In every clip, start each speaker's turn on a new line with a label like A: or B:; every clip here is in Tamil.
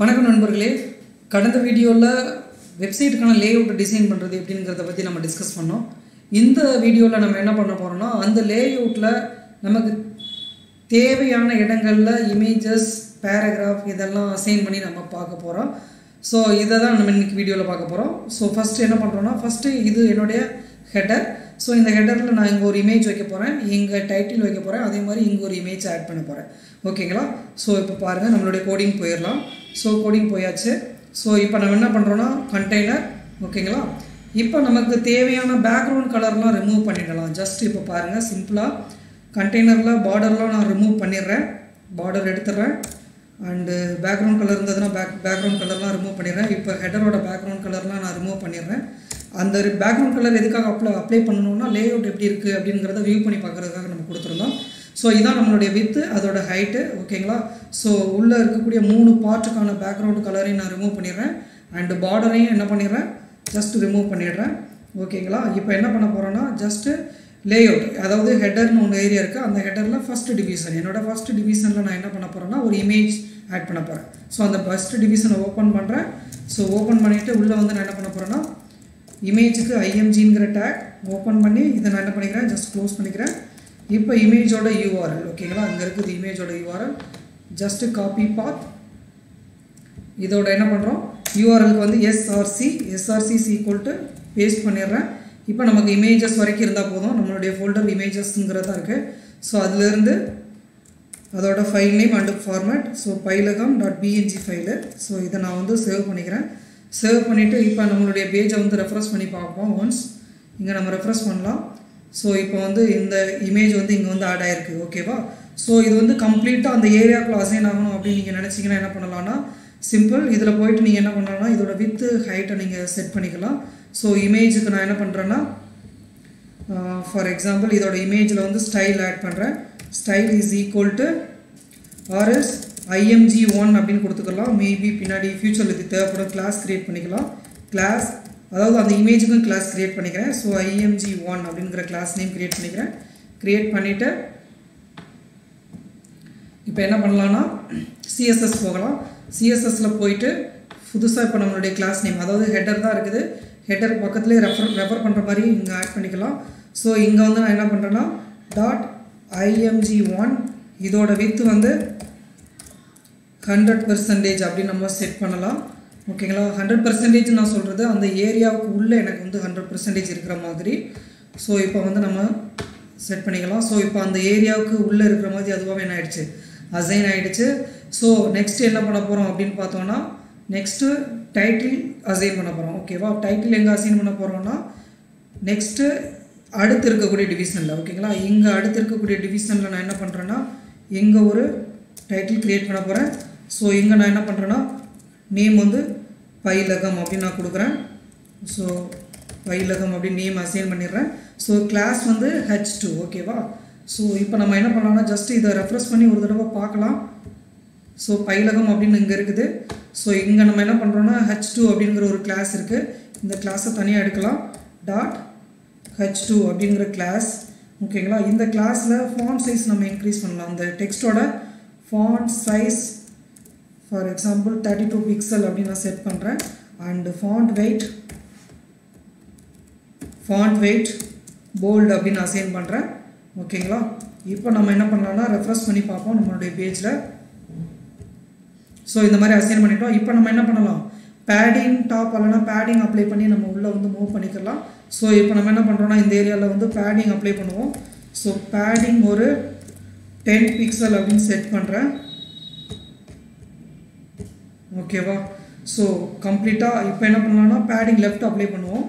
A: வணக்கம் நண்பர்களே கடந்த வீடியோவில் வெப்சைட்டுக்கான லேஅவுட் டிசைன் பண்ணுறது எப்படிங்கிறத பற்றி நம்ம டிஸ்கஸ் பண்ணோம் இந்த வீடியோவில் நம்ம என்ன பண்ண போகிறோம்னா அந்த லேஅவுட்டில் நமக்கு தேவையான இடங்களில் இமேஜஸ் பேராகிராஃப் இதெல்லாம் அசைன் பண்ணி நம்ம பார்க்க போகிறோம் ஸோ இதை தான் நம்ம இன்னைக்கு வீடியோவில் பார்க்க போகிறோம் ஸோ ஃபஸ்ட்டு என்ன பண்ணுறோன்னா ஃபஸ்ட்டு இது என்னுடைய ஹெடர் ஸோ இந்த ஹெடரில் நான் இங்கே ஒரு இமேஜ் வைக்க போகிறேன் இங்கே டைட்டில் வைக்க போகிறேன் அதே மாதிரி இங்கே ஒரு இமேஜ் ஆட் பண்ண போகிறேன் ஓகேங்களா ஸோ இப்போ பாருங்கள் நம்மளுடைய கோடிங் போயிடலாம் ஸோ கோடிங் போயாச்சு ஸோ இப்போ நம்ம என்ன பண்ணுறோன்னா கண்டெய்னர் ஓகேங்களா இப்போ நமக்கு தேவையான பேக்ரவுண்ட் கலர்லாம் ரிமூவ் பண்ணிடலாம் ஜஸ்ட் இப்போ பாருங்கள் சிம்பிளாக கண்டெய்னரில் பார்டர்லாம் நான் ரிமூவ் பண்ணிடுறேன் பார்டர் எடுத்துடுறேன் அண்டு பேக்ரவுண்ட் கலர் இருந்ததுன்னா பேக் பேக்ரவுண்ட் கலர்லாம் ரிமூவ் பண்ணிடுறேன் இப்போ ஹெடரோட பேக்ரவுண்ட் கலர்லாம் நான் ரிமூவ் பண்ணிடுறேன் அந்த பேக்ரவுண்ட் கலர் எதுக்காக அப்ளை அப்ளை பண்ணணும்னா லேஅவுட் எப்படி இருக்குது அப்படிங்கிறத வியூ பண்ணி பார்க்குறதுக்காக நம்ம கொடுத்துருந்தோம் ஸோ இதான் நம்மளுடைய வித்து அதோட ஹைட்டு ஓகேங்களா ஸோ உள்ளே இருக்கக்கூடிய மூணு பார்ட்டுக்கான பேக்ரவுண்ட் கலரையும் நான் ரிமூவ் பண்ணிடுறேன் அண்டு பார்டரையும் என்ன பண்ணிடுறேன் ஜஸ்ட் ரிமூவ் பண்ணிடுறேன் ஓகேங்களா இப்போ என்ன பண்ண போகிறேன்னா ஜஸ்ட்டு லேஅவுட் அதாவது ஹெடர்னு ஒன்று ஏரியா இருக்குது அந்த ஹெடரில் ஃபஸ்ட் டிவிஷன் என்னோடய ஃபஸ்ட் டிவிஷனில் நான் என்ன பண்ண போகிறேன்னா ஒரு இமேஜ் ஆட் பண்ண போகிறேன் ஸோ அந்த ஃபஸ்ட் டிவிஷனை ஓப்பன் பண்ணுறேன் ஸோ ஓப்பன் பண்ணிவிட்டு உள்ளே வந்து நான் என்ன பண்ண போகிறேன்னா இமேஜுக்கு ஐஎம்ஜிங்கிற டேக் ஓப்பன் பண்ணி இதை நான் என்ன பண்ணிக்கிறேன் ஜஸ்ட் க்ளோஸ் பண்ணிக்கிறேன் இப்போ இமேஜோட யூஆர்எல் ஓகேங்களா அங்கே இருக்குது இமேஜோட யூஆர்எல் ஜஸ்ட்டு காப்பி பாத் இதோட என்ன பண்ணுறோம் யூஆர்எலுக்கு வந்து SRC SRC equal to paste பண்ணிடுறேன் இப்போ நமக்கு இமேஜஸ் வரைக்கும் இருந்தால் போதும் நம்மளுடைய ஃபோல்டர் இமேஜஸ்ங்கிறதா இருக்குது ஸோ அதுலேருந்து அதோட file name and format so Payilagam dot PNG file so இதை நான் வந்து சேவ் பண்ணிக்கிறேன் சேவ் பண்ணிவிட்டு இப்போ நம்மளுடைய பேஜை வந்து ரெஃப்ரெஷ் பண்ணி பார்ப்போம் ஒன்ஸ் இங்கே நம்ம ரெஃப்ரெஷ் பண்ணலாம் ஸோ இப்போ வந்து இந்த இமேஜ் வந்து இங்கே வந்து ஆட் ஆகிருக்கு ஓகேவா ஸோ இது வந்து கம்ப்ளீட்டாக அந்த ஏரியாக்குள்ளே அசைன் ஆகணும் அப்படின்னு நீங்கள் நினச்சிங்கன்னா என்ன பண்ணலாம்னா சிம்பிள் இதில் போயிட்டு நீங்கள் என்ன பண்ணலாம்னா இதோட வித்து ஹைட்டை நீங்கள் செட் பண்ணிக்கலாம் ஸோ இமேஜுக்கு நான் என்ன பண்ணுறேன்னா ஃபார் எக்ஸாம்பிள் இதோட இமேஜில் வந்து ஸ்டைல் ஆட் பண்ணுறேன் style is equal to RS IMG one அப்படின்னு கொடுத்துக்கலாம் மேபி பின்னாடி ஃப்யூச்சரில் இது தேவைப்படும் கிளாஸ் க்ரியேட் பண்ணிக்கலாம் கிளாஸ் அதாவது அந்த இமேஜுக்கும் கிளாஸ் க்ரியேட் பண்ணிக்கிறேன் ஸோ ஐஎம்ஜி ஒன் அப்படிங்கிற கிளாஸ் நேம் க்ரியேட் பண்ணிக்கிறேன் க்ரியேட் பண்ணிவிட்டு இப்போ என்ன பண்ணலான்னா சிஎஸ்எஸ் போகலாம் சிஎஸ்எஸில் போயிட்டு புதுசாக இப்போ நம்மளுடைய கிளாஸ் நேம் அதாவது ஹெட்டர் தான் இருக்குது ஹெட்டர் பக்கத்துலேயே ரெஃபர் ரெஃபர் பண்ணுற மாதிரி இங்கே ஆட் பண்ணிக்கலாம் ஸோ இங்கே வந்து நான் என்ன பண்ணுறேன்னா டாட் ஐஎம்ஜி ஒன் இதோட வித்து வந்து ஹண்ட்ரட் பர்சன்டேஜ் அப்படின்னு நம்ம செட் பண்ணலாம் ஓகேங்களா ஹண்ட்ரட் பர்சன்டேஜ் நான் சொல்கிறது அந்த ஏரியாவுக்கு உள்ளே எனக்கு வந்து ஹண்ட்ரட் பர்சன்டேஜ் இருக்கிற மாதிரி ஸோ இப்போ வந்து நம்ம செட் பண்ணிக்கலாம் ஸோ இப்போ அந்த ஏரியாவுக்கு உள்ளே இருக்கிற மாதிரி அதுவாகவே என்ன ஆயிடுச்சு அசைன் ஆகிடுச்சு ஸோ நெக்ஸ்ட் என்ன பண்ண போகிறோம் அப்படின்னு பார்த்தோன்னா நெக்ஸ்ட்டு டைட்டில் அசைன் பண்ண போகிறோம் ஓகேவா டைட்டில் எங்கே அசைன் பண்ண போகிறோம்னா நெக்ஸ்ட்டு அடுத்து இருக்கக்கூடிய டிவிஷனில் ஓகேங்களா இங்கே அடுத்து இருக்கக்கூடிய டிவிஷனில் நான் என்ன பண்ணுறேன்னா இங்கே ஒரு டைட்டில் க்ரியேட் பண்ண போகிறேன் ஸோ இங்கே நான் என்ன பண்ணுறேன்னா நேம் வந்து பைலகம் அப்படின்னு நான் கொடுக்குறேன் ஸோ பைலகம் அப்படின்னு நேம் அசைன் பண்ணிடுறேன் ஸோ கிளாஸ் வந்து ஹெச் டூ ஓகேவா ஸோ இப்போ நம்ம என்ன பண்ணலாம்னா ஜஸ்ட் இதை ரெஃப்ரெஷ் பண்ணி ஒரு தடவை பார்க்கலாம் ஸோ பைலகம் அப்படின்னு இங்கே இருக்குது ஸோ இங்கே நம்ம என்ன பண்ணுறோன்னா ஹெச் டூ அப்படிங்கிற ஒரு கிளாஸ் இருக்குது இந்த கிளாஸை தனியாக எடுக்கலாம் டாட் ஹெச் டூ அப்படிங்கிற கிளாஸ் ஓகேங்களா இந்த கிளாஸில் ஃபாண்ட் சைஸ் நம்ம இன்க்ரீஸ் பண்ணலாம் அந்த டெக்ஸ்ட்டோட font size for example thirty two pixel அப்படின்னு நான் செட் பண்ணுறேன் and font weight font weight bold அப்படின்னு அசைன் பண்ணுறேன் ஓகேங்களா இப்போ நம்ம என்ன பண்ணலாம்னா ரெஃப்ரெஷ் பண்ணி பார்ப்போம் நம்மளுடைய பேஜில் ஸோ இந்த மாதிரி அசைன் பண்ணிட்டோம் இப்போ நம்ம என்ன பண்ணலாம் பேடிங் டாப் இல்லைனா பேடிங் அப்ளை பண்ணி நம்ம உள்ளே வந்து மூவ் பண்ணிக்கலாம் ஸோ இப்போ நம்ம என்ன பண்ணுறோம்னா இந்த ஏரியாவில் வந்து பேடிங் அப்ளை பண்ணுவோம் ஸோ பேடிங் ஒரு டென் பிக்சல் அப்படின்னு செட் பண்ணுறேன் ஓகேவா ஸோ கம்ப்ளீட்டாக இப்போ என்ன பண்ணலாம்னா பேடிங் லெஃப்ட் அப்ளை பண்ணுவோம்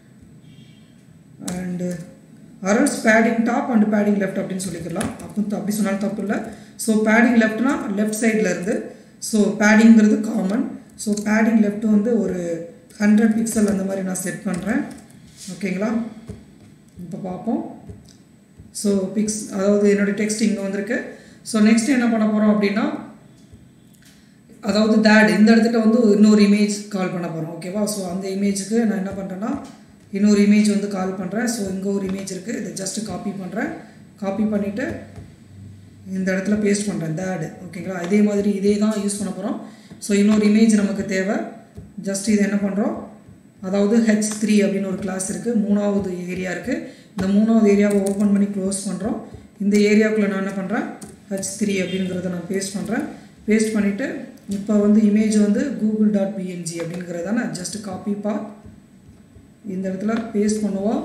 A: அண்டு அரல்ஸ் padding top and padding left அப்படின்னு சொல்லிக்கலாம் அப்போ அப்படி சொன்னாலும் தப்பு இல்லை ஸோ பேடிங் லெஃப்ட்னா லெஃப்ட் சைடில் இருந்து ஸோ பேடிங்கிறது காமன் ஸோ பேடிங் லெஃப்ட் வந்து ஒரு ஹண்ட்ரட் பிக்சல் அந்த மாதிரி நான் செட் பண்ணுறேன் ஓகேங்களா இப்போ பார்ப்போம் ஸோ பிக்ஸ் அதாவது என்னுடைய டெக்ஸ்ட் இங்கே வந்திருக்கு ஸோ நெக்ஸ்ட் என்ன பண்ண போகிறோம் அப்படின்னா அதாவது தேட் இந்த இடத்துல வந்து இன்னொரு இமேஜ் கால் பண்ண போகிறோம் ஓகேவா ஸோ அந்த இமேஜுக்கு நான் என்ன பண்ணுறேன்னா இன்னொரு இமேஜ் வந்து கால் பண்ணுறேன் ஸோ இங்கே ஒரு இமேஜ் இருக்குது இதை ஜஸ்ட்டு காப்பி பண்ணுறேன் காப்பி பண்ணிவிட்டு இந்த இடத்துல பேஸ்ட் பண்ணுறேன் தேட் ஓகேங்களா இதே மாதிரி இதே தான் யூஸ் பண்ண போகிறோம் ஸோ இன்னொரு இமேஜ் நமக்கு தேவை ஜஸ்ட் இது என்ன பண்ணுறோம் அதாவது ஹெச் த்ரீ அப்படின்னு ஒரு கிளாஸ் இருக்குது மூணாவது ஏரியா இருக்குது இந்த மூணாவது ஏரியாவை ஓப்பன் பண்ணி க்ளோஸ் பண்ணுறோம் இந்த ஏரியாவுக்குள்ளே நான் என்ன பண்ணுறேன் ஹெச் த்ரீ அப்படிங்கிறத நான் பேஸ்ட் பண்ணுறேன் பேஸ்ட் பண்ணிவிட்டு இப்போ வந்து இமேஜ் வந்து கூகுள் டாட் பிஎன்ஜி அப்படிங்கிறத நான் ஜஸ்ட் காப்பி பா இந்த இடத்துல பேஸ்ட் பண்ணுவோம்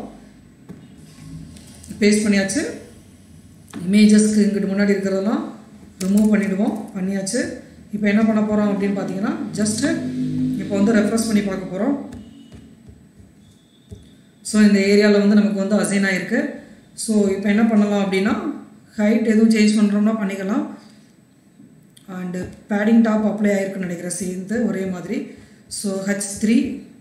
A: பேஸ்ட் பண்ணியாச்சு இமேஜஸ்க்கு இங்கிட்டு முன்னாடி இருக்கிறதெல்லாம் ரிமூவ் பண்ணிவிடுவோம் பண்ணியாச்சு இப்போ என்ன பண்ண போகிறோம் அப்படின்னு பார்த்தீங்கன்னா ஜஸ்ட்டு இப்போ வந்து ரெஃப்ரெஷ் பண்ணி பார்க்க போகிறோம் ஸோ இந்த ஏரியாவில் வந்து நமக்கு வந்து அசைன் ஆகிருக்கு ஸோ இப்போ என்ன பண்ணலாம் அப்படின்னா ஹைட் எதுவும் சேஞ்ச் பண்ணுறோம்னா பண்ணிக்கலாம் அண்டு பேடிங் டாப் அப்ளை ஆகிருக்குன்னு நினைக்கிறேன் சேர்ந்து ஒரே மாதிரி ஸோ ஹச் த்ரீ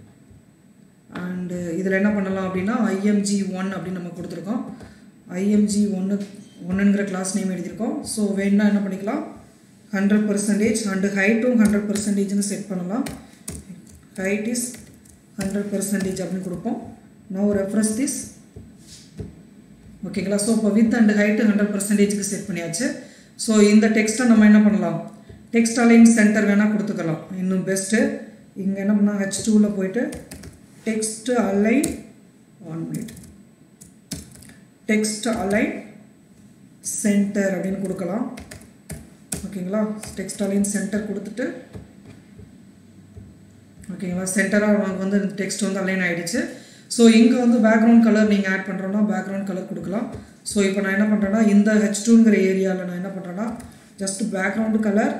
A: அண்டு இதில் என்ன பண்ணலாம் அப்படின்னா ஐஎம்ஜி ஒன் அப்படின்னு நம்ம கொடுத்துருக்கோம் ஐஎம்ஜி ஒன்று ஒன்றுங்கிற கிளாஸ் நேம் எழுதியிருக்கோம் ஸோ வேணுன்னா என்ன பண்ணிக்கலாம் ஹண்ட்ரட் பர்சன்டேஜ் அண்டு ஹைட்டும் ஹண்ட்ரட் பர்சன்டேஜ்னு செட் பண்ணலாம் ஹைட் இஸ் ஹண்ட்ரட் பர்சன்டேஜ் அப்படின்னு கொடுப்போம் நோ ரெஃப்ரெஸ் திஸ் ஓகேங்களா ஸோ இப்போ வித் அண்ட் ஹைட்டு ஹண்ட்ரட் பர்சன்டேஜுக்கு செட் பண்ணியாச்சு ஸோ இந்த டெக்ஸ்ட்டை நம்ம என்ன பண்ணலாம் டெக்ஸ்ட் அலைன் சென்டர் வேணால் கொடுத்துக்கலாம் இன்னும் பெஸ்ட்டு இங்கே என்ன பண்ணால் ஹெச் டூவில் போயிட்டு text align one minute text align centre அப்படின்னு கொடுக்கலாம் ஓகேங்களா டெக்ஸ்ட் அலைன் சென்டர் கொடுத்துட்டு ஓகேங்களா சென்டராக நமக்கு வந்து டெக்ஸ்ட் வந்து அலைன் ஆகிடுச்சு ஸோ இங்கே வந்து பேக்ரவுண்ட் கலர் நீங்கள் ஆட் பண்ணுறோன்னா பேக்ரவுண்ட் கலர் கொடுக்கலாம் ஸோ இப்போ நான் என்ன பண்ணுறேன்னா இந்த ஹெச் டூங்கிற ஏரியாவில் நான் என்ன பண்ணுறேன்னா just background colour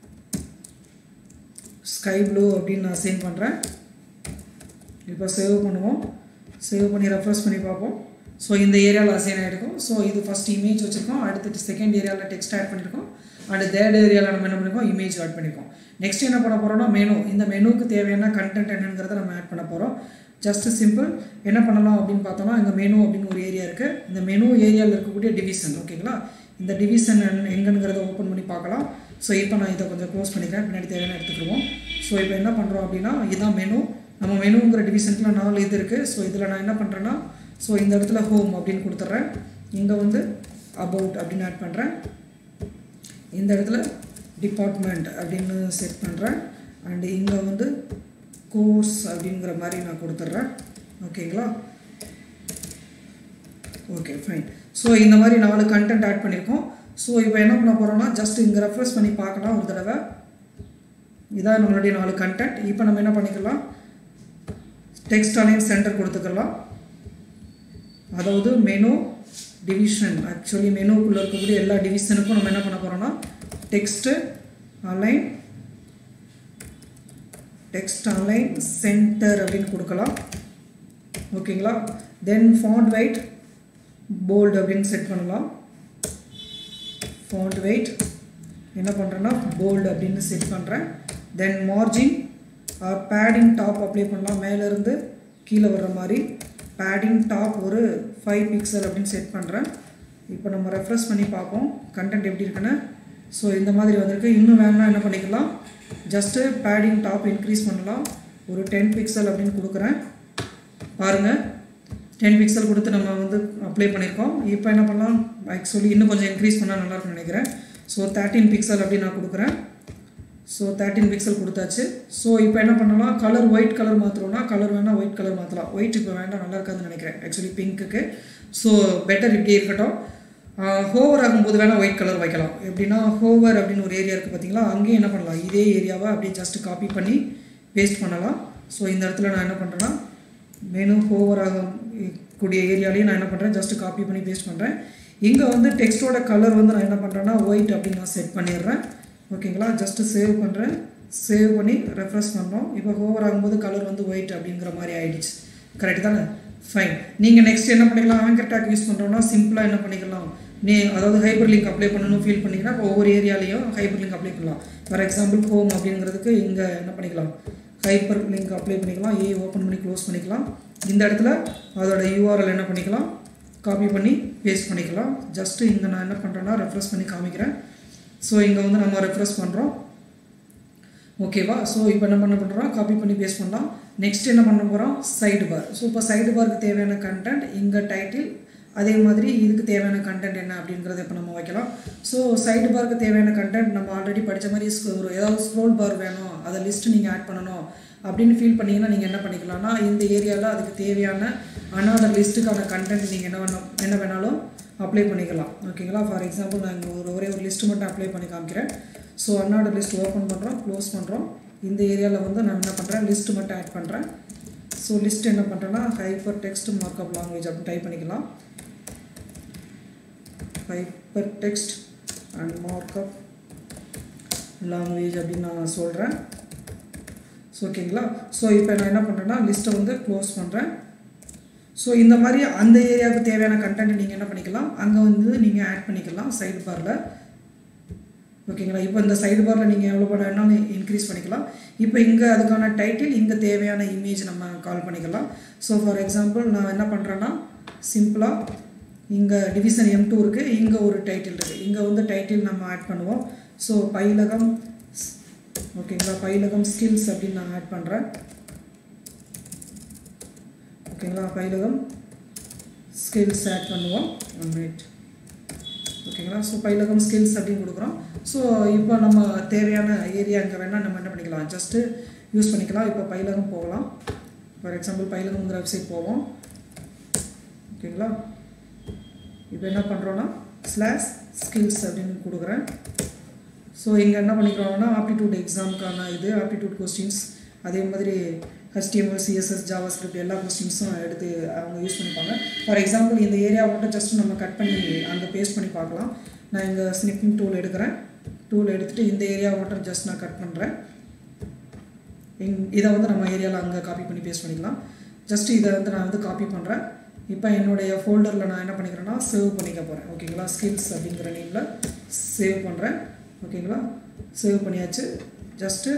A: sky blue அப்படின்னு நான் சேவ் பண்ணுறேன் இப்போ சேவ் பண்ணுவோம் சேவ் பண்ணி ரெஃப்ரெஷ் பண்ணி பார்ப்போம் ஸோ இந்த ஏரியாவில் அசைன் ஆகிருக்கும் ஸோ இது ஃபஸ்ட் இமேஜ் வச்சுருக்கோம் அடுத்து செகண்ட் ஏரியாவில் டெக்ஸ்ட் ஆட் பண்ணியிருக்கோம் அண்ட் தேர்ட் ஏரியாவில் நம்ம என்ன பண்ணியிருக்கோம் இமேஜ் ஆட் பண்ணியிருக்கோம் நெக்ஸ்ட் என்ன பண்ண போகிறோம்னா மெனு இந்த மெனுவுக்கு தேவையான கண்டென்ட் என்னங்கிறத நம்ம ஆட் பண்ண போகிறோம் ஜஸ்ட் சிம்பிள் என்ன பண்ணலாம் அப்படின்னு பார்த்தோம்னா இந்த மெனு அப்படின்னு ஒரு ஏரியா இருக்குது இந்த மெனு ஏரியாவில் இருக்கக்கூடிய டிவிஷன் ஓகேங்களா இந்த டிவிஷன் எங்கங்கிறத ஓப்பன் பண்ணி பார்க்கலாம் ஸோ இப்போ நான் இதை கொஞ்சம் க்ளோஸ் பண்ணிக்கிறேன் பின்னாடி தேவையான எடுத்துக்கிடுவோம் ஸோ இப்போ என்ன பண்ணுறோம் அப்படின்னா இதுதான் மெனு நம்ம மெனுங்கிற டிவிஷனுக்குள்ள நாலு இது இருக்குது ஸோ இதில் நான் என்ன பண்ணுறேன்னா ஸோ இந்த இடத்துல ஹோம் அப்படின்னு கொடுத்துட்றேன் இங்கே வந்து அபவுட் அப்படின்னு ஆட் பண்ணுறேன் இந்த இடத்துல டிபார்ட்மெண்ட் அப்படின்னு செட் பண்ணுறேன் அண்டு இங்கே வந்து கோர்ஸ் அப்படிங்கிற மாதிரி நான் கொடுத்துட்றேன் ஓகேங்களா ஓகே ஃபைன் ஸோ இந்த மாதிரி நாலு கண்டென்ட் ஆட் பண்ணியிருக்கோம் ஸோ இப்போ என்ன பண்ண போகிறோம்னா ஜஸ்ட் இங்கே ரெஃப்ரெஷ் பண்ணி பார்க்கலாம் ஒரு தடவை இதான் நம்மளுடைய நாலு கண்டென்ட் இப்போ நம்ம என்ன பண்ணிக்கலாம் டெக்ஸ்ட் அலைன் சென்டர் கொடுத்துக்கலாம் அதாவது மெனு டிவிஷன் ஆக்சுவலி மெனுக்குள்ளே இருக்கக்கூடிய எல்லா டிவிஷனுக்கும் நம்ம என்ன பண்ண போகிறோம்னா text align text align centre அப்படின்னு கொடுக்கலாம் ஓகேங்களா தென் ஃபாண்ட் வெயிட் போல்டு அப்படின்னு செட் பண்ணலாம் ஃபாண்ட் வெயிட் என்ன பண்ணுறேன்னா போல்டு அப்படின்னு செட் பண்ணுறேன் then margin padding top apply பண்ணலாம் மேலேருந்து கீழே வர்ற மாதிரி பேடிங் டாப் ஒரு ஃபைவ் பிக்சல் அப்படின்னு செட் பண்ணுறேன் இப்போ நம்ம ரெஃப்ரெஷ் பண்ணி பார்ப்போம் கண்டென்ட் எப்படி இருக்குன்னு ஸோ இந்த மாதிரி வந்திருக்கு இன்னும் வேணும்னா என்ன பண்ணிக்கலாம் ஜஸ்ட்டு பேடிங் டாப் இன்க்ரீஸ் பண்ணலாம் ஒரு டென் பிக்சல் அப்படின்னு கொடுக்குறேன் பாருங்கள் டென் பிக்சல் கொடுத்து நம்ம வந்து அப்ளை பண்ணியிருக்கோம் இப்போ என்ன பண்ணலாம் ஆக்சுவலி இன்னும் கொஞ்சம் இன்க்ரீஸ் பண்ணால் நல்லாயிருக்கும்னு நினைக்கிறேன் ஸோ தேர்ட்டின் பிக்சல் அப்படின்னு நான் கொடுக்குறேன் ஸோ தேர்ட்டின் பிக்சல் கொடுத்தாச்சு ஸோ இப்போ என்ன பண்ணலாம் கலர் ஒயிட் கலர் மாற்றுறோம்னா கலர் வேணால் ஒயிட் கலர் மாற்றலாம் ஒயிட் இப்போ வேண்டாம் நல்லா இருக்காதுன்னு நினைக்கிறேன் ஆக்சுவலி பிங்க்குக்கு ஸோ பெட்டர் இப்படி இருக்கட்டும் ஹோவர் ஆகும்போது வேணால் ஒயிட் கலர் வைக்கலாம் எப்படின்னா ஹோவர் அப்படின்னு ஒரு ஏரியா இருக்குது பார்த்தீங்களா அங்கேயும் என்ன பண்ணலாம் இதே ஏரியாவை அப்படியே ஜஸ்ட் காப்பி பண்ணி பேஸ்ட் பண்ணலாம் ஸோ இந்த இடத்துல நான் என்ன பண்ணுறேன்னா மெனு ஹோவர் ஆகும் கூடிய ஏரியாலையும் நான் என்ன பண்ணுறேன் ஜஸ்ட் காப்பி பண்ணி பேஸ்ட் பண்ணுறேன் இங்கே வந்து டெக்ஸ்ட்டோட கலர் வந்து நான் என்ன பண்ணுறேன்னா ஒயிட் அப்படின்னு நான் செட் பண்ணிடுறேன் ஓகேங்களா ஜஸ்ட்டு சேவ் பண்ணுறேன் சேவ் பண்ணி ரெஃப்ரெஷ் பண்ணுறோம் இப்போ ஹோவர் ஆகும்போது கலர் வந்து ஒயிட் அப்படிங்கிற மாதிரி ஆயிடுச்சு கரெக்ட் தானே ஃபைன் நீங்கள் நெக்ஸ்ட் என்ன பண்ணிக்கலாம் ஆங்கர் டேக் யூஸ் பண்ணுறோன்னா சிம்பிளாக என்ன பண்ணிக்கலாம் நீ அதாவது ஹைப்பர் லிங்க் அப்ளை பண்ணணும் ஃபீல் பண்ணிங்கன்னா இப்போ ஒவ்வொரு ஏரியாலையும் ஹைப்பர் லிங்க் அப்ளை பண்ணலாம் ஃபார் எக்ஸாம்பிள் ஹோம் அப்படிங்கிறதுக்கு இங்கே என்ன பண்ணிக்கலாம் ஹைப்பர் லிங்க் அப்ளை பண்ணிக்கலாம் ஏ ஓப்பன் பண்ணி க்ளோஸ் பண்ணிக்கலாம் இந்த இடத்துல அதோட யூஆர்எல் என்ன பண்ணிக்கலாம் காப்பி பண்ணி பேஸ்ட் பண்ணிக்கலாம் ஜஸ்ட்டு இங்கே நான் என்ன பண்ணுறேன்னா ரெஃப்ரெஷ் பண்ணி காமிக்கிறேன் ஸோ இங்கே வந்து நம்ம ரெஃப்ரெஷ் பண்ணுறோம் ஓகேவா ஸோ இப்போ என்ன பண்ண பண்ணுறோம் காப்பி பண்ணி பேஸ்ட் பண்ணலாம் நெக்ஸ்ட் என்ன பண்ண போகிறோம் சைடு பார் ஸோ இப்போ சைடு பாருக்கு தேவையான கண்டென்ட் இங்கே டைட்டில் அதே மாதிரி இதுக்கு தேவையான கண்டென்ட் என்ன அப்படிங்கிறத இப்போ நம்ம வைக்கலாம் ஸோ சைடு பாருக்கு தேவையான கண்டென்ட் நம்ம ஆல்ரெடி படித்த மாதிரி ஸ்க்- ஒரு ஏதாவது ஸ்க்ரோல் பார் வேணும் அதை லிஸ்ட்டு நீங்கள் ஆட் பண்ணணும் அப்படின்னு ஃபீல் பண்ணீங்கன்னா நீங்கள் என்ன பண்ணிக்கலாம்னா இந்த ஏரியாவில் அதுக்கு தேவையான அனாதர் லிஸ்ட்டுக்கான கண்டென்ட் நீங்கள் என்ன வேணும் என்ன வேணாலும் அப்ளை பண்ணிக்கலாம் ஓகேங்களா ஃபார் எக்ஸாம்பிள் நான் இங்கே ஒரு ஒரே ஒரு லிஸ்ட்டு மட்டும் அப்ளை பண்ணி காமிக்கிறேன் ஸோ அன்னாட லிஸ்ட் ஓப்பன் பண்ணுறோம் க்ளோஸ் பண்ணுறோம் இந்த ஏரியாவில் வந்து நான் என்ன பண்ணுறேன் லிஸ்ட்டு மட்டும் ஆட் பண்ணுறேன் ஸோ லிஸ்ட் என்ன பண்ணுறேன்னா ஹைப்பர் டெக்ஸ்ட் மார்க்அப் லாங்குவேஜ் அப்படின்னு டைப் பண்ணிக்கலாம் hyper text and markup language அப்படின்னு நான் சொல்கிறேன் ஸோ ஓகேங்களா ஸோ இப்போ நான் என்ன பண்ணுறேன்னா லிஸ்ட்டை வந்து க்ளோஸ் பண்ணுறேன் ஸோ இந்த மாதிரி அந்த ஏரியாவுக்கு தேவையான கண்டென்ட் நீங்கள் என்ன பண்ணிக்கலாம் அங்கே வந்து நீங்கள் ஆட் பண்ணிக்கலாம் சைடு பாரில் ஓகேங்களா இப்போ இந்த சைடு பாரில் நீங்கள் எவ்வளோ படம் வேணாலும் இன்க்ரீஸ் பண்ணிக்கலாம் இப்போ இங்கே அதுக்கான டைட்டில் இங்கே தேவையான இமேஜ் நம்ம கால் பண்ணிக்கலாம் ஸோ ஃபார் எக்ஸாம்பிள் நான் என்ன பண்ணுறேன்னா சிம்பிளாக இங்கே டிவிஷன் எம் டூ இருக்குது இங்கே ஒரு டைட்டில் இருக்குது இங்கே வந்து டைட்டில் நம்ம ஆட் பண்ணுவோம் ஸோ பயிலகம் ஓகேங்களா பயிலகம் ஸ்கில்ஸ் அப்படின்னு நான் ஆட் பண்ணுறேன் ஓகேங்களா பயிலகம் ஸ்கில்ஸ் ஆட் பண்ணுவோம் ஒன் மினிட் ஓகேங்களா ஸோ பயிலகம் ஸ்கில்ஸ் அப்படின்னு கொடுக்குறோம் ஸோ இப்போ நம்ம தேவையான ஏரியா இங்கே வேணால் நம்ம என்ன பண்ணிக்கலாம் ஜஸ்ட்டு யூஸ் பண்ணிக்கலாம் இப்போ பயிலகம் போகலாம் ஃபார் எக்ஸாம்பிள் பயிலகம்ங்கிற வெப்சைட் போவோம் ஓகேங்களா இப்போ என்ன பண்ணுறோன்னா ஸ்லாஷ் ஸ்கில்ஸ் அப்படின்னு கொடுக்குறேன் ஸோ இங்கே என்ன பண்ணிக்கிறோம்னா ஆப்டிடியூட் எக்ஸாமுக்கான இது ஆப்டிடியூட் கொஸ்டின்ஸ் அதே மாதிரி HTML சிஎஸ்எஸ் ஜாவா ஸ்கிரிப்ட் எல்லா கொஸ்டின்ஸும் எடுத்து அவங்க யூஸ் பண்ணிப்பாங்க ஃபார் எக்ஸாம்பிள் இந்த ஏரியா மட்டும் ஜஸ்ட் நம்ம கட் பண்ணி அங்கே பேஸ்ட் பண்ணி பார்க்கலாம் நான் இங்கே ஸ்னிப்பிங் டூல் எடுக்கிறேன் டூல் எடுத்துகிட்டு இந்த ஏரியா மட்டும் ஜஸ்ட் நான் கட் பண்ணுறேன் இங் இதை வந்து நம்ம ஏரியாவில் அங்கே காப்பி பண்ணி பேஸ்ட் பண்ணிக்கலாம் ஜஸ்ட் இதை வந்து நான் வந்து காப்பி பண்ணுறேன் இப்போ என்னுடைய ஃபோல்டரில் நான் என்ன பண்ணிக்கிறேன்னா சேவ் பண்ணிக்க போகிறேன் ஓகேங்களா ஸ்கில்ஸ் அப்படிங்கிற நேமில் சேவ் பண்ணுறேன் ஓகேங்களா சேவ் பண்ணியாச்சு ஜஸ்ட்டு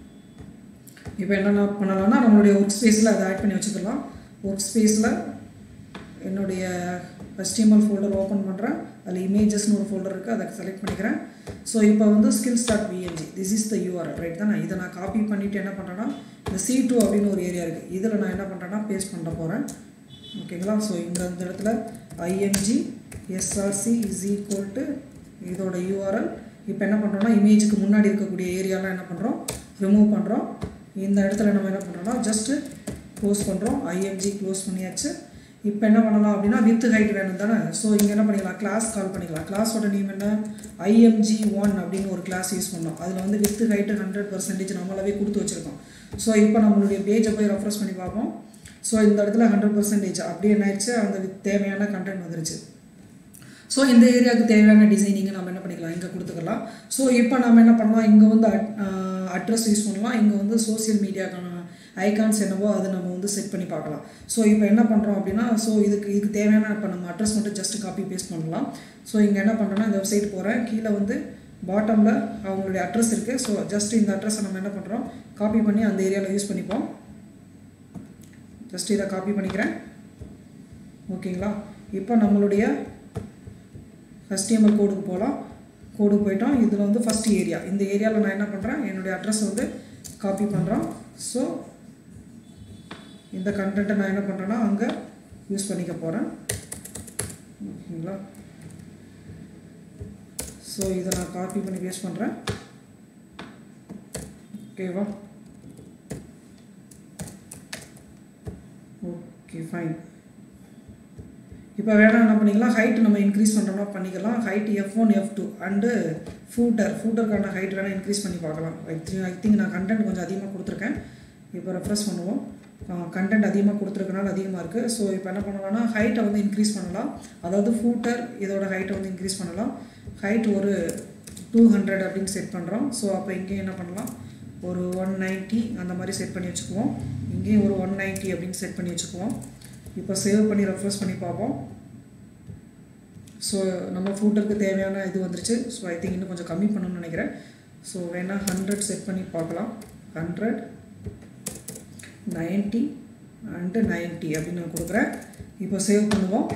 A: இப்போ என்னென்ன பண்ணலாம்னா நம்மளுடைய ஒர்க் ஸ்பேஸில் அதை ஆட் பண்ணி வச்சுக்கலாம் ஒர்க் ஸ்பேஸில் என்னுடைய HTML ஃபோல்டர் ஓப்பன் பண்ணுறேன் அதில் இமேஜஸ்னு ஒரு ஃபோல்டர் இருக்குது அதை செலக்ட் பண்ணிக்கிறேன் ஸோ இப்போ வந்து skill start PNG this is the URL right தான் இதை நான் காப்பி பண்ணிவிட்டு என்ன பண்ணுறேன்னா இந்த சி டூ அப்படின்னு ஒரு ஏரியா இருக்குது இதில் நான் என்ன பண்ணுறேன்னா பேஸ்ட் பண்ண போகிறேன் ஓகேங்களா ஸோ இந்த இந்த இடத்துல IMG SRC is equal to இதோட யூஆர்எல் இப்போ என்ன பண்ணுறோம்னா இமேஜுக்கு முன்னாடி இருக்கக்கூடிய ஏரியாலாம் என்ன பண்ணுறோம் ரிமூவ் பண்ணுறோம் இந்த இடத்துல நம்ம என்ன பண்ணுறோம்னா ஜஸ்ட்டு க்ளோஸ் பண்ணுறோம் ஐஎம்ஜி க்ளோஸ் பண்ணியாச்சு இப்போ என்ன பண்ணலாம் அப்படின்னா வித் ஹைட் வேணும் தானே ஸோ இங்கே என்ன பண்ணிக்கலாம் கிளாஸ் கால் பண்ணிக்கலாம் கிளாஸோட நேம் என்ன ஐஎம்ஜி ஒன் அப்படின்னு ஒரு கிளாஸ் யூஸ் பண்ணோம் அதில் வந்து வித் ஹைட்டு ஹண்ட்ரட் பர்சன்டேஜ் நம்மளாவே கொடுத்து வச்சுருக்கோம் ஸோ இப்போ நம்மளுடைய பேஜை போய் ரெஃப்ரெஷ் பண்ணி பார்ப்போம் ஸோ இந்த இடத்துல ஹண்ட்ரட் பர்சன்டேஜ் அப்படியே என்ன ஆயிடுச்சு அந்த with தேவையான கண்டென்ட் வந்துருச்சு ஸோ இந்த ஏரியாவுக்கு தேவையான டிசைனிங்கை நம்ம என்ன பண்ணிக்கலாம் இங்கே கொடுத்துக்கலாம் ஸோ இப்போ நம்ம என்ன பண்ணலாம் இங்கே வந்து அட்ரஸ் யூஸ் பண்ணலாம் இங்கே வந்து சோஷியல் மீடியாக்கான ஐகான்ஸ் என்னவோ அதை நம்ம வந்து செட் பண்ணி பார்க்கலாம் ஸோ இப்போ என்ன பண்ணுறோம் அப்படின்னா ஸோ இதுக்கு இதுக்கு தேவையான இப்போ நம்ம அட்ரஸ் மட்டும் ஜஸ்ட் காப்பி பேஸ்ட் பண்ணலாம் ஸோ இங்கே என்ன பண்ணுறோன்னா இந்த வெப்சைட் போகிறேன் கீழே வந்து பாட்டமில் அவங்களுடைய அட்ரஸ் இருக்குது ஸோ ஜஸ்ட் இந்த அட்ரஸை நம்ம என்ன பண்ணுறோம் காப்பி பண்ணி அந்த ஏரியாவில் யூஸ் பண்ணிப்போம் ஜஸ்ட் இதை காப்பி பண்ணிக்கிறேன் ஓகேங்களா இப்போ நம்மளுடைய HTML கோடுக்கு போகலாம் கோடுக்கு போயிட்டோம் இதில் வந்து ஃபஸ்ட் ஏரியா இந்த ஏரியாவில் நான் என்ன பண்ணுறேன் என்னுடைய அட்ரஸ் வந்து காப்பி பண்ணுறோம் ஸோ இந்த கண்டென்ட்டை நான் என்ன பண்ணுறேன்னா அங்கே யூஸ் பண்ணிக்க போகிறேன் ஓகேங்களா ஸோ இதை நான் காப்பி பண்ணி பேஸ்ட் பண்ணுறேன் ஓகேவா ஓகே ஃபைன் இப்போ வேணால் என்ன பண்ணிக்கலாம் ஹைட் நம்ம இன்க்ரீஸ் பண்ணுறோம்னா பண்ணிக்கலாம் height F one F two and footer ஃபூட்டருக்கான ஹைட் வேணால் இன்க்ரீஸ் பண்ணி பார்க்கலாம் ஐ திங்க் ஐ திங்க் நான் கண்டென்ட் கொஞ்சம் அதிகமாக கொடுத்துருக்கேன் இப்போ ரெஃப்ரெஷ் பண்ணுவோம் கண்டென்ட் அதிகமாக கொடுத்துருக்கனால அதிகமாக இருக்குது ஸோ இப்போ என்ன பண்ணலாம்னா ஹைட்டை வந்து இன்க்ரீஸ் பண்ணலாம் அதாவது ஃபூட்டர் இதோட ஹைட்டை வந்து இன்க்ரீஸ் பண்ணலாம் ஹைட் ஒரு டூ ஹண்ட்ரட் அப்படின்னு செட் பண்ணுறோம் ஸோ அப்போ இங்கேயும் என்ன பண்ணலாம் ஒரு ஒன் நைன்ட்டி அந்த மாதிரி செட் பண்ணி வச்சுக்குவோம் இங்கேயும் ஒரு ஒன் நைன்ட்டி அப்படின்னு செட் பண்ணி வச்சுக்குவோம் இப்போ சேவ் பண்ணி ரெஃப்ரெஷ் பண்ணி பார்ப்போம் ஸோ நம்ம ஃபூட்டருக்கு தேவையான இது வந்துருச்சு ஸோ ஐ திங்க் இன்னும் கொஞ்சம் கம்மி பண்ணணும்னு நினைக்கிறேன் ஸோ வேணால் ஹண்ட்ரட் செட் பண்ணி பார்க்கலாம் ஹண்ட்ரட் நைன்ட்டி அண்டு நைன்ட்டி அப்படின்னு நான் கொடுக்குறேன் இப்போ சேவ் பண்ணுவோம்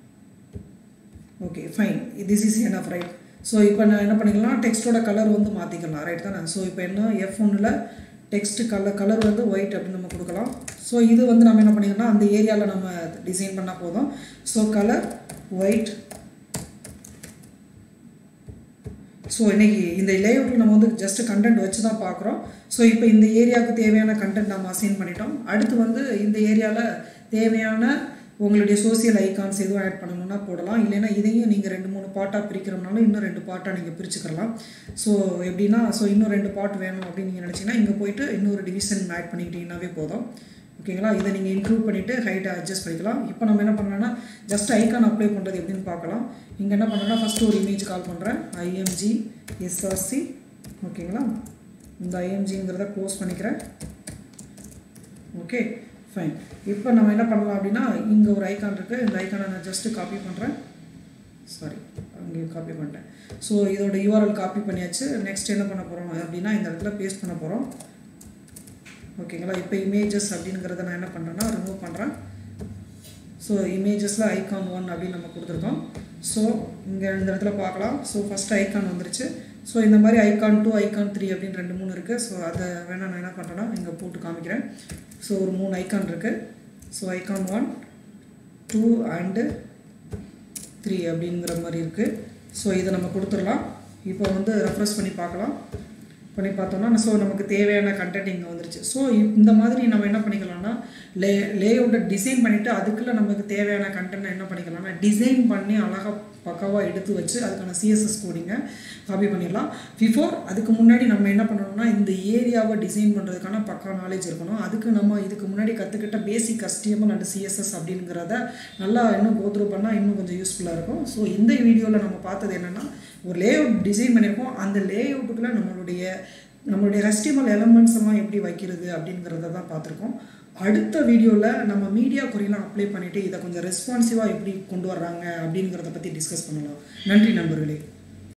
A: okay fine this is end of right so இப்போ நான் என்ன பண்ணிக்கலாம் டெக்ஸ்ட்டோட கலர் வந்து மாற்றிக்கலாம் ரைட் தானே ஸோ இப்போ என்ன எஃப் ஒன்னில் டெக்ஸ்ட் கலர் கலர் வந்து ஒயிட் அப்படின்னு நம்ம கொடுக்கலாம் ஸோ இது வந்து நம்ம என்ன பண்ணிக்கணும்னா அந்த ஏரியாவில் நம்ம டிசைன் பண்ணால் போதும் ஸோ கலர் ஒயிட் ஸோ இன்னைக்கு இந்த லேஅவுட்டில் நம்ம வந்து ஜஸ்ட் கண்டென்ட் வச்சு தான் பார்க்குறோம் ஸோ இப்போ இந்த ஏரியாவுக்கு தேவையான கண்டென்ட் நம்ம அசைன் பண்ணிட்டோம் அடுத்து வந்து இந்த ஏரியாவில் தேவையான உங்களுடைய சோசியல் ஐகான்ஸ் எதுவும் ஆட் பண்ணணும்னா போடலாம் இல்லைன்னா இதையும் நீங்கள் ரெண்டு மூணு பார்ட்டாக பிரிக்கிறோம்னாலும் இன்னும் ரெண்டு பார்ட்டாக நீங்கள் பிரிச்சுக்கலாம் ஸோ எப்படின்னா ஸோ இன்னும் ரெண்டு பார்ட் வேணும் அப்படின்னு நீங்கள் நினச்சிங்கன்னா இங்கே போயிட்டு இன்னொரு டிவிஷன் ஆட் பண்ணிக்கிட்டீங்கன்னாவே போதும் ஓகேங்களா இதை நீங்கள் இன்க்ளூட் பண்ணிவிட்டு ஹைட்டை அட்ஜஸ்ட் பண்ணிக்கலாம் இப்போ நம்ம என்ன பண்ணலாம்னா ஜஸ்ட் ஐக்கான் அப்ளை பண்ணுறது எப்படின்னு பார்க்கலாம் இங்கே என்ன பண்ணுறேன்னா ஃபஸ்ட்டு ஒரு இமேஜ் கால் பண்ணுறேன் ஐஎம்ஜி எஸ்ஆர்சி ஓகேங்களா இந்த ஐஎம்ஜிங்கிறத க்ளோஸ் பண்ணிக்கிறேன் ஓகே ஃபைன் இப்போ நம்ம என்ன பண்ணலாம் அப்படின்னா இங்கே ஒரு ஐக்கான் இருக்குது இந்த ஐக்கானை நான் ஜஸ்ட்டு காப்பி பண்ணுறேன் சாரி அங்கே காப்பி பண்ணிட்டேன் ஸோ இதோட யூஆர்எல் காப்பி பண்ணியாச்சு நெக்ஸ்ட் என்ன பண்ண போகிறோம் அப்படின்னா இந்த இடத்துல பேஸ்ட் பண்ண போகிறோம் ஓகேங்களா இப்போ இமேஜஸ் அப்படிங்கிறத நான் என்ன பண்ணுறேன்னா ரிமூவ் பண்ணுறேன் ஸோ இமேஜஸில் ஐகான் ஒன் அப்படின்னு நம்ம கொடுத்துருக்கோம் ஸோ இங்கே இந்த இடத்துல பார்க்கலாம் ஸோ ஃபஸ்ட் ஐகான் வந்துருச்சு ஸோ இந்த மாதிரி ஐகான் டூ ஐகான் த்ரீ அப்படின்னு ரெண்டு மூணு இருக்குது ஸோ அதை வேணால் நான் என்ன பண்ணுறேன்னா இங்கே போட்டு காமிக்கிறேன் ஸோ ஒரு மூணு ஐகான் இருக்குது so icon one two and three அப்படிங்கிற மாதிரி இருக்குது ஸோ இதை நம்ம கொடுத்துடலாம் இப்போ வந்து ரெஃப்ரெஷ் பண்ணி பார்க்கலாம் பண்ணி பார்த்தோம்னா ஸோ நமக்கு தேவையான கண்டென்ட் இங்கே வந்துருச்சு ஸோ இந்த மாதிரி நம்ம என்ன பண்ணிக்கலாம்னா லே லேஅவுட்டை டிசைன் பண்ணிவிட்டு அதுக்குள்ளே நமக்கு தேவையான கண்டென்ட் என்ன பண்ணிக்கலாம்னா டிசைன் பண்ணி அழகாக பக்காவாக எடுத்து வச்சு அதுக்கான சிஎஸ்எஸ் கோடிங்கை காப்பி பண்ணிடலாம் பிஃபோர் அதுக்கு முன்னாடி நம்ம என்ன பண்ணணும்னா இந்த ஏரியாவை டிசைன் பண்ணுறதுக்கான பக்கா நாலேஜ் இருக்கணும் அதுக்கு நம்ம இதுக்கு முன்னாடி கற்றுக்கிட்ட பேசிக் கஸ்டியமல் அண்ட் சிஎஸ்எஸ் அப்படிங்கிறத நல்லா இன்னும் கோத்ரூ பண்ணால் இன்னும் கொஞ்சம் யூஸ்ஃபுல்லாக இருக்கும் ஸோ இந்த வீடியோவில் நம்ம பார்த்தது என்னென்னா ஒரு லேஅவுட் டிசைன் பண்ணியிருக்கோம் அந்த லேஅவுட்டுக்குள்ளே நம்மளுடைய நம்மளுடைய ரெஸ்டிமல் எலமெண்ட்ஸ் எல்லாம் எப்படி வைக்கிறது அப்படிங்கிறத தான் பார்த்துருக்கோம் அடுத்த வீடியோவில் நம்ம மீடியா குறியெல்லாம் அப்ளை பண்ணிவிட்டு இதை கொஞ்சம் ரெஸ்பான்சிவாக எப்படி கொண்டு வர்றாங்க அப்படிங்கிறத பற்றி டிஸ்கஸ் பண்ணலாம் நன்றி நண்பர்களே